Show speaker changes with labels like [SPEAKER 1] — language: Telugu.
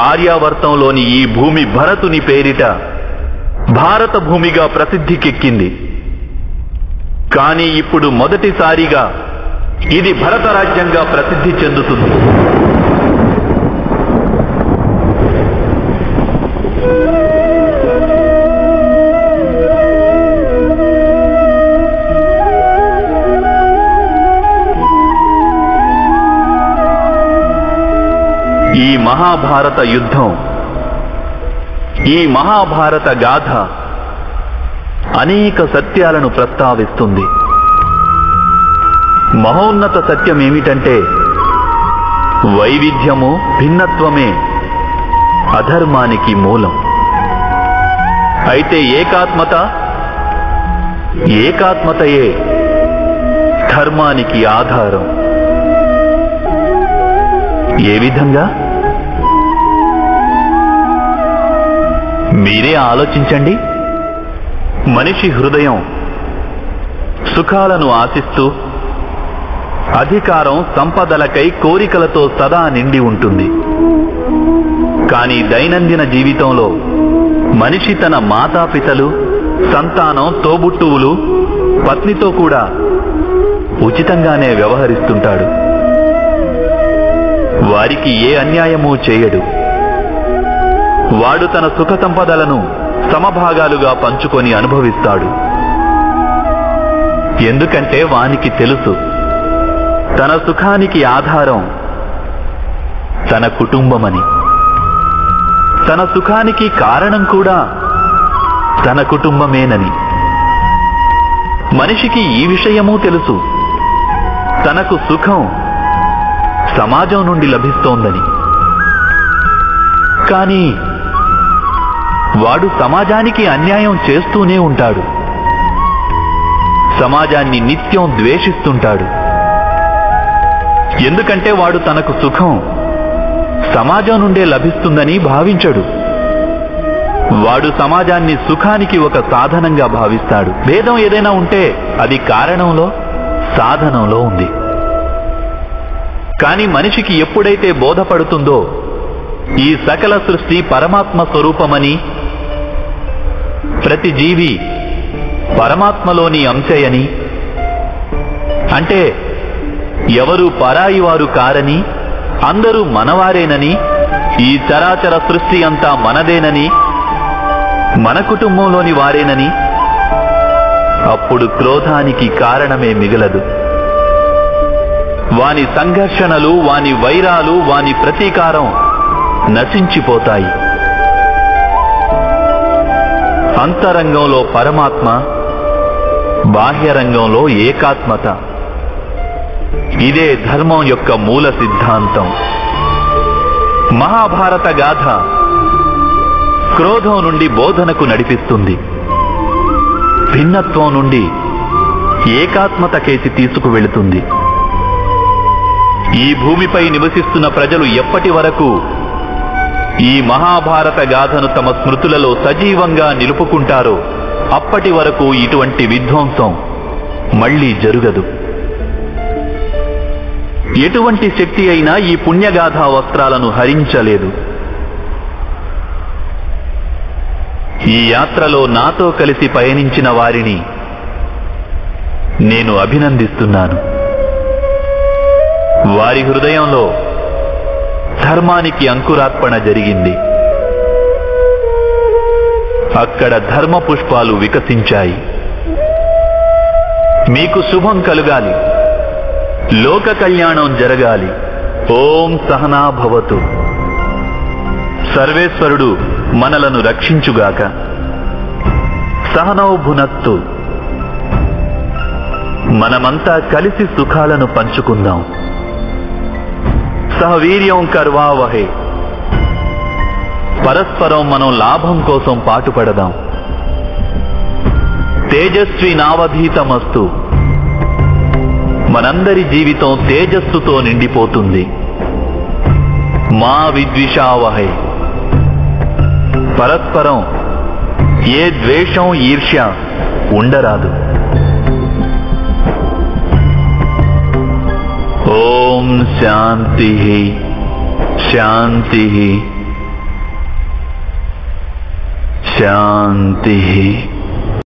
[SPEAKER 1] ఆర్యావర్తంలోని ఈ భూమి భరతుని పేరిట భారత భూమిగా ప్రసిద్ధికెక్కింది కానీ ఇప్పుడు మొదటిసారిగా ఇది భరత రాజ్యంగా ప్రసిద్ధి చెందుతుంది ఈ మహాభారత యుద్ధం ఈ మహాభారత గాథ అనేక సత్యాలను ప్రస్తావిస్తుంది మహోన్నత సత్యం ఏమిటంటే వైవిధ్యము భిన్నత్వమే అధర్మానికి మూలం అయితే ఏకాత్మత ఏకాత్మతయే ధర్మానికి ఆధారం ఏ విధంగా మీరే ఆలోచించండి మనిషి హృదయం సుఖాలను ఆశిస్తూ అధికారం సంపదలకై కోరికలతో సదా నిండి ఉంటుంది కానీ దైనందిన జీవితంలో మనిషి తన మాతాపితలు సంతానం తోబుట్టువులు పత్నితో కూడా ఉచితంగానే వ్యవహరిస్తుంటాడు వారికి ఏ అన్యాయమూ చేయడు వాడు తన సుఖ సంపదలను సమభాగాలుగా పంచుకొని అనుభవిస్తాడు ఎందుకంటే వానికి తెలుసు తన సుఖానికి ఆధారం తన కుటుంబమని తన సుఖానికి కారణం కూడా తన కుటుంబమేనని మనిషికి ఈ విషయమూ తెలుసు తనకు సుఖం సమాజం నుండి లభిస్తోందని కానీ వాడు సమాజానికి అన్యాయం చేస్తూనే ఉంటాడు సమాజాన్ని నిత్యం ద్వేషిస్తుంటాడు ఎందుకంటే వాడు తనకు సుఖం సమాజం నుండే లభిస్తుందని భావించడు వాడు సమాజాన్ని సుఖానికి ఒక సాధనంగా భావిస్తాడు భేదం ఏదైనా ఉంటే అది కారణంలో సాధనంలో ఉంది కానీ మనిషికి ఎప్పుడైతే బోధపడుతుందో ఈ సకల సృష్టి పరమాత్మ స్వరూపమని ప్రతి జీవి పరమాత్మలోని అంశయని అంటే ఎవరు పరాయి వారు కారని అందరూ మనవారేనని ఈ చరాచర సృష్టి అంతా మనదేనని మన కుటుంబంలోని వారేనని అప్పుడు క్రోధానికి కారణమే మిగలదు వాని సంఘర్షణలు వాని వైరాలు వాని ప్రతీకారం నశించిపోతాయి అంతరంగంలో పరమాత్మ బాహ్యరంగంలో ఏకాత్మత ఇదే ధర్మం యొక్క మూల సిద్ధాంతం మహాభారత గాథ క్రోధం నుండి బోధనకు నడిపిస్తుంది భిన్నత్వం నుండి ఏకాత్మత కేసి తీసుకువెళుతుంది ఈ భూమిపై నివసిస్తున్న ప్రజలు ఎప్పటి వరకు ఈ మహాభారత గాథను తమ స్మృతులలో సజీవంగా నిలుపుకుంటారో అప్పటి వరకు ఇటువంటి విధ్వంసం మళ్లీ జరుగదు ఎటువంటి శక్తి అయినా ఈ పుణ్యగాథా వస్త్రాలను హరించలేదు ఈ యాత్రలో నాతో కలిసి పయనించిన వారిని నేను అభినందిస్తున్నాను వారి హృదయంలో ధర్మానికి అంకురార్పణ జరిగింది అక్కడ ధర్మ పుష్పాలు వికసించాయి మీకు శుభం కలుగాలి లోక కళ్యాణం జరగాలి ఓం సహనా భవతు సర్వేశ్వరుడు మనలను రక్షించుగాక సహనౌ భునత్తు మనమంతా కలిసి సుఖాలను పంచుకుందాం సహవీర్యం కర్వావహే పరస్పరం మనం లాభం కోసం పాటుపడదాం తేజస్వి నావధీతమస్తు మనందరి జీవితం తేజస్సుతో నిండిపోతుంది మా విద్విషావహై పరస్పరం ఏ ద్వేషం ఈర్ష్య ఉండరాదు ఓం శాంతి శాంతి శాంతి